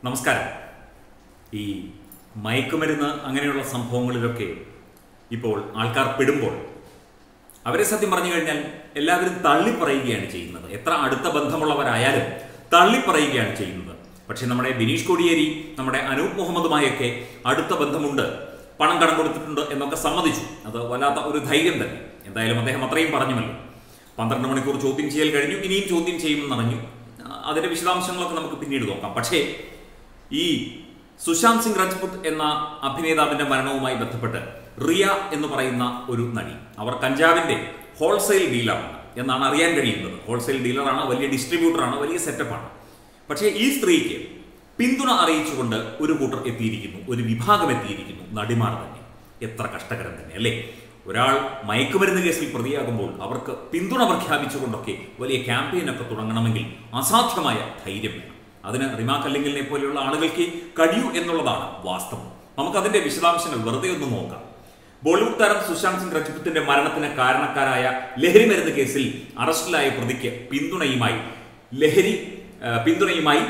നമസ്കാരം ഈ മയക്കുമരുന്ന് അങ്ങനെയുള്ള സംഭവങ്ങളിലൊക്കെ ഇപ്പോൾ ആൾക്കാർ പെടുമ്പോൾ അവരെ സത്യം പറഞ്ഞു കഴിഞ്ഞാൽ എല്ലാവരും തള്ളിപ്പറയുകയാണ് ചെയ്യുന്നത് എത്ര അടുത്ത ബന്ധമുള്ളവരായാലും തള്ളിപ്പറയുകയാണ് ചെയ്യുന്നത് പക്ഷേ നമ്മുടെ ബിനീഷ് കോടിയേരി നമ്മുടെ അനൂപ് മുഹമ്മദുമായൊക്കെ അടുത്ത ബന്ധമുണ്ട് പണം കടം കൊടുത്തിട്ടുണ്ട് എന്നൊക്കെ സമ്മതിച്ചു അത് വല്ലാത്ത ഒരു ധൈര്യം തന്നെ എന്തായാലും അദ്ദേഹം അത്രയും പറഞ്ഞുമല്ലോ പന്ത്രണ്ട് മണിക്കൂർ ചോദ്യം ചെയ്യൽ കഴിഞ്ഞു ഇനിയും ചോദ്യം ചെയ്യുമെന്ന് അറിഞ്ഞു ആ, അതിന്റെ വിശദാംശങ്ങളൊക്കെ നമുക്ക് പിന്നീട് നോക്കാം പക്ഷേ ഈ സുശാന്ത് സിംഗ് രജ്പുത് എന്ന അഭിനേതാവിന്റെ മരണവുമായി ബന്ധപ്പെട്ട് റിയ എന്ന് പറയുന്ന ഒരു നടി അവർ കഞ്ചാവിന്റെ ഹോൾസെയിൽ ഡീലറാണ് എന്നാണ് അറിയാൻ കഴിയുന്നത് ഹോൾസെയിൽ ഡീലറാണ് വലിയ ഡിസ്ട്രിബ്യൂട്ടറാണ് വലിയ സെറ്റപ്പാണ് പക്ഷേ ഈ സ്ത്രീക്ക് പിന്തുണ അറിയിച്ചുകൊണ്ട് ഒരു കൂട്ടർ എത്തിയിരിക്കുന്നു ഒരു വിഭാഗം എത്തിയിരിക്കുന്നു നടിമാർ തന്നെ എത്ര കഷ്ടകരം തന്നെ അല്ലേ ഒരാൾ മയക്കുമരുന്ന് കേസിൽ പ്രതിയാകുമ്പോൾ അവർക്ക് പിന്തുണ പ്രഖ്യാപിച്ചുകൊണ്ടൊക്കെ വലിയ ക്യാമ്പയിനൊക്കെ തുടങ്ങണമെങ്കിൽ അസാധ്യമായ ധൈര്യം വേണം അതിന് റിമാ കല്ലിങ്കലിനെ പോലെയുള്ള ആളുകൾക്ക് കഴിയൂ എന്നുള്ളതാണ് വാസ്തവം നമുക്കതിന്റെ വിശദാംശങ്ങൾ വെറുതെ ഒന്ന് നോക്കാം ബോളിവുഡ് താരം സുശാന്ത് സിംഗ് രജ്പുത്തിന്റെ മരണത്തിന് കാരണക്കാരായ ലഹരി മരുന്ന് കേസിൽ അറസ്റ്റിലായ പ്രതിക്ക് പിന്തുണയുമായി ലഹരി ആ, പിന്തുണയുമായി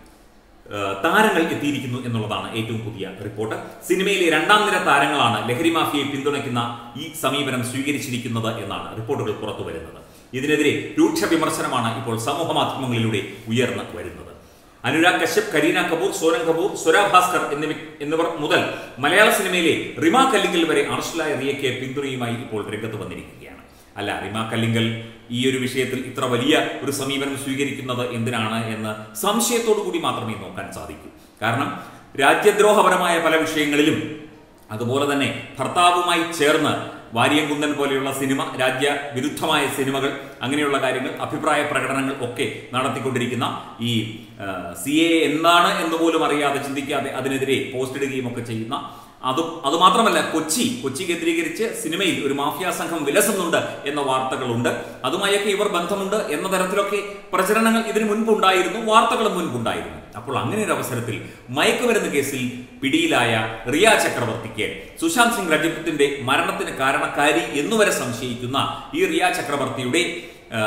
ആ, താരങ്ങൾ എത്തിയിരിക്കുന്നു എന്നുള്ളതാണ് ഏറ്റവും പുതിയ റിപ്പോർട്ട് സിനിമയിലെ രണ്ടാം നിര താരങ്ങളാണ് ലഹരി മാഫിയയെ പിന്തുണയ്ക്കുന്ന ഈ സമീപനം സ്വീകരിച്ചിരിക്കുന്നത് എന്നാണ് റിപ്പോർട്ടുകൾ പുറത്തു വരുന്നത് ഇതിനെതിരെ രൂക്ഷ വിമർശനമാണ് ഇപ്പോൾ സമൂഹ മാധ്യമങ്ങളിലൂടെ ഉയർന്നു വരുന്നത് അനുരാഗ് കശ്യപ് കരീന കപൂർ സോനം കപൂർ സ്വര ഭാസ്കർ എന്നിവ എന്നിവർ മുതൽ മലയാള സിനിമയിലെ റിമ കല്ലിങ്കൽ വരെ അറസ്റ്റിലായ റിയയ്ക്ക് പിന്തുണയുമായി ഇപ്പോൾ രംഗത്ത് വന്നിരിക്കുകയാണ് അല്ല റിമ കല്ലിങ്കൽ ഈ ഒരു വിഷയത്തിൽ ഇത്ര വലിയ ഒരു സമീപനം സ്വീകരിക്കുന്നത് എന്തിനാണ് എന്ന് സംശയത്തോടു കൂടി മാത്രമേ നോക്കാൻ സാധിക്കൂ കാരണം രാജ്യദ്രോഹപരമായ പല വിഷയങ്ങളിലും അതുപോലെ തന്നെ ഭർത്താവുമായി ചേർന്ന് വാരിയംകുന്നൻ പോലെയുള്ള സിനിമ രാജ്യ വിരുദ്ധമായ സിനിമകൾ അങ്ങനെയുള്ള കാര്യങ്ങൾ അഭിപ്രായ പ്രകടനങ്ങൾ ഒക്കെ നടത്തിക്കൊണ്ടിരിക്കുന്ന ഈ സി എ എന്താണ് എന്ന് പോലും അറിയാതെ ചിന്തിക്കാതെ അതിനെതിരെ പോസ്റ്റ് ഇടുകയും ഒക്കെ ചെയ്യുന്ന അതും അതുമാത്രമല്ല കൊച്ചി കൊച്ചി കേന്ദ്രീകരിച്ച് സിനിമയിൽ ഒരു മാഫിയ സംഘം വിലസുന്നുണ്ട് എന്ന വാർത്തകളുണ്ട് അതുമായൊക്കെ ഇവർ ബന്ധമുണ്ട് എന്ന തരത്തിലൊക്കെ പ്രചരണങ്ങൾ ഇതിനു മുൻപുണ്ടായിരുന്നു വാർത്തകളും മുൻപുണ്ടായിരുന്നു അപ്പോൾ അങ്ങനെ ഒരു അവസരത്തിൽ മയക്കുമരുന്ന് കേസിൽ പിടിയിലായ റിയ ചക്രവർത്തിക്ക് സുശാന്ത് സിംഗ് രജപുത്തിന്റെ മരണത്തിന് കാരണക്കാരി എന്നുവരെ സംശയിക്കുന്ന ഈ റിയ ചക്രവർത്തിയുടെ ആ,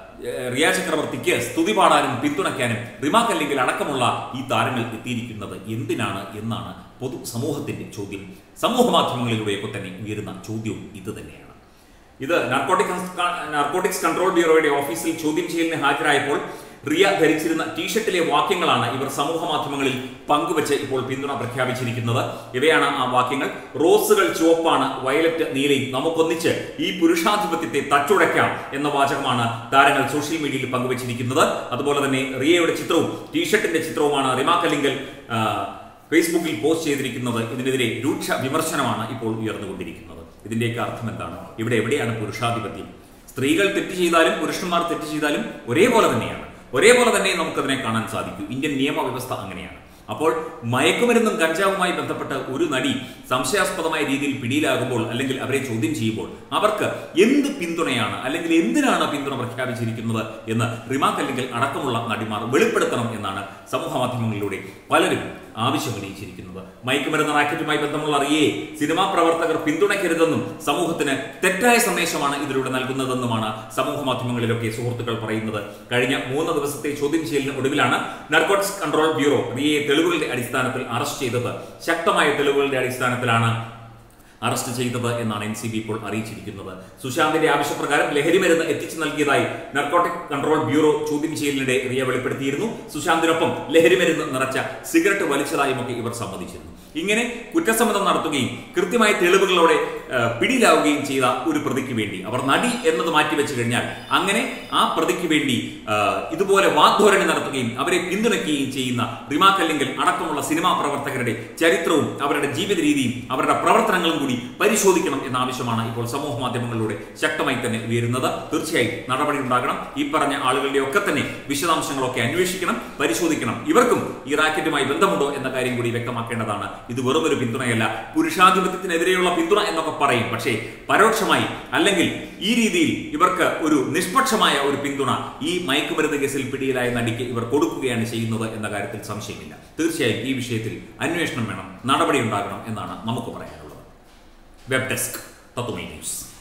റിയ ചക്രവർത്തിക്ക് സ്തുതി പാടാനും പിന്തുണയ്ക്കാനും റിമ കല്ലിങ്കൽ അടക്കമുള്ള ഈ താരങ്ങൾ എത്തിയിരിക്കുന്നത് എന്തിനാണ് എന്നാണ് പൊതു സമൂഹത്തിന്റെ ചോദ്യം സമൂഹ മാധ്യമങ്ങളിലൂടെയൊക്കെ തന്നെ ഉയരുന്ന ചോദ്യവും ഇത് തന്നെയാണ് ഇത് നാർക്കോട്ടിക്സ് നാർക്കോട്ടിക്സ് കൺട്രോൾ ബ്യൂറോയുടെ ഓഫീസിൽ ചോദ്യം ചെയ്യലിന് ഹാജരായപ്പോൾ റിയ ധരിച്ചിരുന്ന ടീഷർട്ടിലെ വാക്യങ്ങളാണ് ഇവർ സമൂഹ മാധ്യമങ്ങളിൽ പങ്കുവച്ച് ഇപ്പോൾ പിന്തുണ പ്രഖ്യാപിച്ചിരിക്കുന്നത് ഇവയാണ് ആ വാക്യങ്ങൾ റോസുകൾ ചുവപ്പാണ് വയലറ്റ് നീലയും നമുക്കൊന്നിച്ച് ഈ പുരുഷാധിപത്യത്തെ തച്ചുടയ്ക്കാം എന്ന വാചകമാണ് താരങ്ങൾ സോഷ്യൽ മീഡിയയിൽ പങ്കുവച്ചിരിക്കുന്നത് അതുപോലെ തന്നെ റിയയുടെ ചിത്രവും ടീഷർട്ടിന്റെ ചിത്രവുമാണ് റിമ കല്ലിങ്കൽ ആ, ഫേസ്ബുക്കിൽ പോസ്റ്റ് ചെയ്തിരിക്കുന്നത് ഇതിനെതിരെ രൂക്ഷ വിമർശനമാണ് ഇപ്പോൾ ഉയർന്നുകൊണ്ടിരിക്കുന്നത് ഇതിന്റെയൊക്കെ അർത്ഥം എന്താണ് ഇവിടെ എവിടെയാണ് പുരുഷാധിപത്യം സ്ത്രീകൾ തെറ്റ് ചെയ്താലും പുരുഷന്മാർ തെറ്റ് ചെയ്താലും ഒരേപോലെ തന്നെയാണ് ഒരേപോലെ തന്നെ നമുക്കതിനെ കാണാൻ സാധിക്കൂ ഇന്ത്യൻ നിയമവ്യവസ്ഥ അങ്ങനെയാണ് അപ്പോൾ മയക്കുമരുന്നും കഞ്ചാവുമായി ബന്ധപ്പെട്ട് ഒരു നടി സംശയാസ്പദമായ രീതിയിൽ പിടിയിലാകുമ്പോൾ അല്ലെങ്കിൽ അവരെ ചോദ്യം ചെയ്യുമ്പോൾ അവർക്ക് എന്ത് പിന്തുണയാണ് അല്ലെങ്കിൽ എന്തിനാണ് പിന്തുണ പ്രഖ്യാപിച്ചിരിക്കുന്നത് എന്ന് റിമാ കല്ലിങ്കൽ അടക്കമുള്ള നടിമാർ വെളിപ്പെടുത്തണം എന്നാണ് സമൂഹ മാധ്യമങ്ങളിലൂടെ പലരും ആവശ്യം ഉന്നയിച്ചിരിക്കുന്നത് മയക്കുമരുന്ന് റാക്കറ്റുമായി ബന്ധമുള്ള അറിയേ സിനിമാ പ്രവർത്തകർ പിന്തുണയ്ക്കരുതെന്നും സമൂഹത്തിന് തെറ്റായ സന്ദേശമാണ് ഇതിലൂടെ നൽകുന്നതെന്നുമാണ് സമൂഹ മാധ്യമങ്ങളിലൊക്കെ സുഹൃത്തുക്കൾ പറയുന്നത് കഴിഞ്ഞ മൂന്ന് ദിവസത്തെ ചോദ്യം ചെയ്യലിന് ഒടുവിലാണ് നർക്കോട്ടിക്സ് കൺട്രോൾ ബ്യൂറോ റിയയെ തെളിവുകളുടെ അടിസ്ഥാനത്തിൽ അറസ്റ്റ് ചെയ്തത് ശക്തമായ തെളിവുകളുടെ അടിസ്ഥാനത്തിലാണ് അറസ്റ്റ് ചെയ്തത് എന്നാണ് എൻ സി ബി ഇപ്പോൾ അറിയിച്ചിരിക്കുന്നത് സുശാന്തിന്റെ ആവശ്യപ്രകാരം ലഹരി മരുന്ന് എത്തിച്ചു നൽകിയതായി നർക്കോട്ടിക് കൺട്രോൾ ബ്യൂറോ ചോദ്യം ചെയ്യലിനിടെ റിയ വെളിപ്പെടുത്തിയിരുന്നു സുശാന്തിനൊപ്പം ലഹരി മരുന്ന് നിറച്ച സിഗരറ്റ് വലിച്ചതായും ഒക്കെ ഇവർ സമ്മതിച്ചിരുന്നു ഇങ്ങനെ കുറ്റസമ്മതം നടത്തുകയും കൃത്യമായ തെളിവുകളോടെ ആ, പിടിയിലാവുകയും ചെയ്ത ഒരു പ്രതിക്ക് വേണ്ടി അവർ നടി എന്നത് മാറ്റിവെച്ചു കഴിഞ്ഞാൽ അങ്ങനെ ആ പ്രതിക്ക് വേണ്ടി ആ, ഇതുപോലെ വാഗ്ധോരണി നടത്തുകയും അവരെ പിന്തുണയ്ക്കുകയും ചെയ്യുന്ന റിമാ കല്ലിങ്കൽ അടക്കമുള്ള സിനിമാ പ്രവർത്തകരുടെ ചരിത്രവും അവരുടെ ജീവിത രീതിയും അവരുടെ പ്രവർത്തനങ്ങളും കൂടി പരിശോധിക്കണം എന്ന ആവശ്യമാണ് ഇപ്പോൾ സമൂഹ മാധ്യമങ്ങളിലൂടെ ശക്തമായി തന്നെ ഉയരുന്നത് തീർച്ചയായും നടപടി ഉണ്ടാകണം ഈ പറഞ്ഞ ആളുകളുടെ ഒക്കെ തന്നെ വിശദാംശങ്ങളൊക്കെ അന്വേഷിക്കണം പരിശോധിക്കണം ഇവർക്കും ഈ റാക്കറ്റുമായി ബന്ധമുണ്ടോ എന്ന കാര്യം കൂടി വ്യക്തമാക്കേണ്ടതാണ് ഇത് വെറും ഒരു പിന്തുണയല്ല പുരുഷാധിപത്യത്തിനെതിരെയുള്ള പിന്തുണ എന്നൊക്കെ പറയും പക്ഷേ പരോക്ഷമായി അല്ലെങ്കിൽ ഈ രീതിയിൽ ഇവർക്ക് ഒരു നിഷ്പക്ഷമായ ഒരു പിന്തുണ ഈ മയക്കുമരുന്ന് കേസിൽ പിടിയിലായ നടിക്ക് ഇവർ കൊടുക്കുകയാണ് ചെയ്യുന്നത് എന്ന കാര്യത്തിൽ സംശയമില്ല തീർച്ചയായും ഈ വിഷയത്തിൽ അന്വേഷണം വേണം നടപടി ഉണ്ടാകണം എന്നാണ് നമുക്ക് പറയാനുള്ളത് വെബ് ഡെസ്ക് തത്വമേ ന്യൂസ്